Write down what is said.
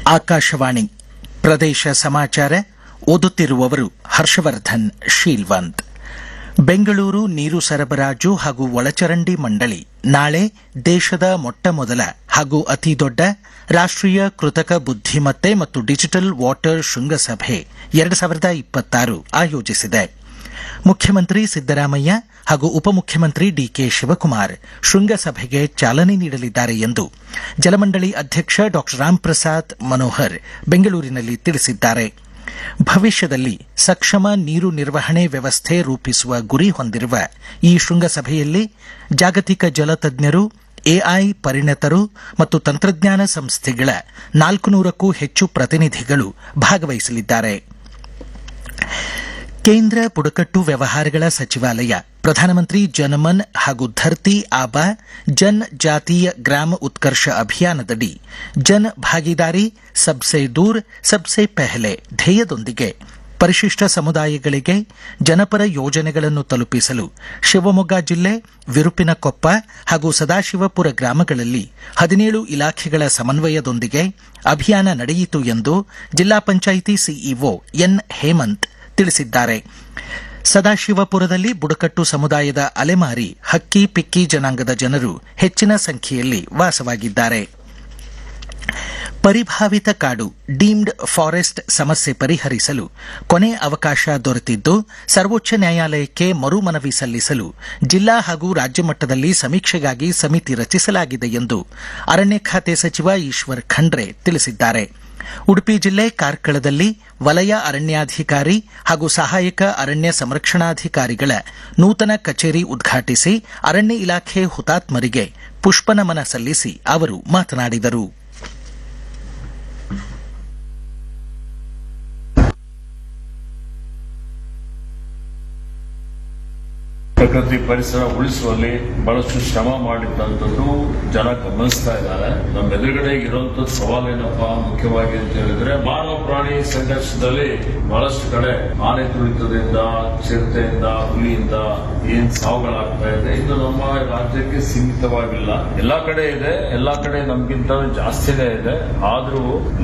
ಆಕಾಶವಾಣಿ ಪ್ರದೇಶ ಸಮಾಚಾರ ಓದುತ್ತಿರುವವರು ಹರ್ಷವರ್ಧನ್ ಶೀಲ್ವಂತ್ ಬೆಂಗಳೂರು ನೀರು ಸರಬರಾಜು ಹಾಗೂ ಒಳಚರಂಡಿ ಮಂಡಳಿ ನಾಳೆ ದೇಶದ ಮೊಟ್ಟಮೊದಲ ಹಾಗೂ ಅತಿದೊಡ್ಡ ರಾಷ್ಟೀಯ ಕೃತಕ ಬುದ್ದಿಮತ್ತೆ ಮತ್ತು ಡಿಜಿಟಲ್ ವಾಟರ್ ಶೃಂಗಸಭೆ ಎರಡು ಸಾವಿರದ ಇಪ್ಪತ್ತಾರು ಆಯೋಜಿಸಿದೆ ಮುಖ್ಯಮಂತ್ರಿ ಸಿದ್ದರಾಮಯ್ಯ ಹಾಗೂ ಉಪಮುಖ್ಯಮಂತ್ರಿ ಡಿಕೆ ಶಿವಕುಮಾರ್ ಶೃಂಗಸಭೆಗೆ ಚಾಲನೆ ನೀಡಲಿದ್ದಾರೆ ಎಂದು ಜಲಮಂಡಳಿ ಅಧ್ಯಕ್ಷ ಡಾ ರಾಮ್ಪ್ರಸಾದ್ ಮನೋಹರ್ ಬೆಂಗಳೂರಿನಲ್ಲಿ ತಿಳಿಸಿದ್ದಾರೆ ಭವಿಷ್ಯದಲ್ಲಿ ಸಕ್ಷಮ ನೀರು ನಿರ್ವಹಣೆ ವ್ಯವಸ್ಥೆ ರೂಪಿಸುವ ಗುರಿ ಹೊಂದಿರುವ ಈ ಶೃಂಗಸಭೆಯಲ್ಲಿ ಜಾಗತಿಕ ಜಲತಜ್ಞರು ಎಐ ಪರಿಣತರು ಮತ್ತು ತಂತ್ರಜ್ಞಾನ ಸಂಸ್ಥೆಗಳ ನಾಲ್ಕು ನೂರಕ್ಕೂ ಹೆಚ್ಚು ಪ್ರತಿನಿಧಿಗಳು ಭಾಗವಹಿಸಲಿದ್ದಾರೆ ಕೇಂದ್ರ ಬುಡಕಟ್ಟು ವ್ಯವಹಾರಗಳ ಸಚಿವಾಲಯ ಪ್ರಧಾನಮಂತ್ರಿ ಜನಮನ್ ಹಾಗೂ ಧರ್ತಿ ಆಬಾ ಜನ್ ಜಾತೀಯ ಗ್ರಾಮ ಉತ್ಕರ್ಷ ಅಭಿಯಾನದಡಿ ಜನ್ ಭಾಗಿದಾರಿ ಸಬ್ಸೆ ದೂರ್ ಸಬ್ಸೆ ಪೆಹಲೆ ಧ್ಯೇಯದೊಂದಿಗೆ ಪರಿಶಿಷ್ಟ ಸಮುದಾಯಗಳಿಗೆ ಜನಪರ ಯೋಜನೆಗಳನ್ನು ತಲುಪಿಸಲು ಶಿವಮೊಗ್ಗ ಜಿಲ್ಲೆ ವಿರುಪಿನಕೊಪ್ಪ ಹಾಗೂ ಸದಾಶಿವಪುರ ಗ್ರಾಮಗಳಲ್ಲಿ ಹದಿನೇಳು ಇಲಾಖೆಗಳ ಸಮನ್ವಯದೊಂದಿಗೆ ಅಭಿಯಾನ ನಡೆಯಿತು ಎಂದು ಜಿಲ್ಲಾ ಪಂಚಾಯಿತಿ ಸಿಇಒ ಎನ್ ಹೇಮಂತ್ ತಿಳಿಸಿದ್ದಾರೆ ಸದಾಶಿವಪುರದಲ್ಲಿ ಬುಡಕಟ್ಟು ಸಮುದಾಯದ ಅಲೆಮಾರಿ ಹಕ್ಕಿ ಪಿಕ್ಕಿ ಜನಾಂಗದ ಜನರು ಹೆಚ್ಚಿನ ಸಂಖ್ಯೆಯಲ್ಲಿ ವಾಸವಾಗಿದ್ದಾರೆ ಪರಿಭಾವಿತ ಕಾಡು ಡೀಮ್ಡ್ ಫಾರೆಸ್ಟ್ ಸಮಸ್ಯೆ ಪರಿಹರಿಸಲು ಕೊನೆ ಅವಕಾಶ ದೊರೆತಿದ್ದು ಸರ್ವೋಚ್ಚ ನ್ಯಾಯಾಲಯಕ್ಕೆ ಮರು ಮನವಿ ಸಲ್ಲಿಸಲು ಜಿಲ್ಲಾ ಹಾಗೂ ರಾಜ್ಯ ಮಟ್ಟದಲ್ಲಿ ಸಮೀಕ್ಷೆಗಾಗಿ ಸಮಿತಿ ರಚಿಸಲಾಗಿದೆ ಎಂದು ಅರಣ್ಯ ಖಾತೆ ಸಚಿವ ಈಶ್ವರ್ ಖಂಡ್ರೆ ತಿಳಿಸಿದ್ದಾರೆ ಉಡುಪಿ ಜಿಲ್ಲೆ ಕಾರ್ಕಳದಲ್ಲಿ ವಲಯ ಅರಣ್ಯಾಧಿಕಾರಿ ಹಾಗೂ ಸಹಾಯಕ ಅರಣ್ಯ ಸಂರಕ್ಷಣಾಧಿಕಾರಿಗಳ ನೂತನ ಕಚೇರಿ ಉದ್ಘಾಟಿಸಿ ಅರಣ್ಯ ಇಲಾಖೆ ಹುತಾತ್ಮರಿಗೆ ಪುಷ್ಪನಮನ ಸಲ್ಲಿಸಿ ಅವರು ಮಾತನಾಡಿದರು ಪ್ರಕೃತಿ ಪರಿಸರ ಉಳಿಸುವಲ್ಲಿ ಬಹಳಷ್ಟು ಶ್ರಮ ಮಾಡಿದ್ದಂಥದ್ದು ಜನ ಗಮನಿಸ್ತಾ ಇದ್ದಾರೆ ನಮ್ಮ ಎದುರುಗಡೆ ಇರುವಂತ ಸವಾಲೇನಪ್ಪ ಮುಖ್ಯವಾಗಿ ಅಂತ ಹೇಳಿದ್ರೆ ಮಾನವ ಪ್ರಾಣಿ ಸಂಘರ್ಷದಲ್ಲಿ ಬಹಳಷ್ಟು ಕಡೆ ಆನೆ ತುಳಿತದಿಂದ ಚಿರತೆಯಿಂದ ಹುಲಿಯಿಂದ ಏನ್ ಸಾವುಗಳಾಗ್ತಾ ಇದೆ ಇದು ನಮ್ಮ ರಾಜ್ಯಕ್ಕೆ ಸೀಮಿತವಾಗಿಲ್ಲ ಎಲ್ಲಾ ಕಡೆ ಇದೆ ಎಲ್ಲಾ ಕಡೆ ನಮ್ಗಿಂತ ಜಾಸ್ತಿನೇ ಇದೆ ಆದ್ರೂ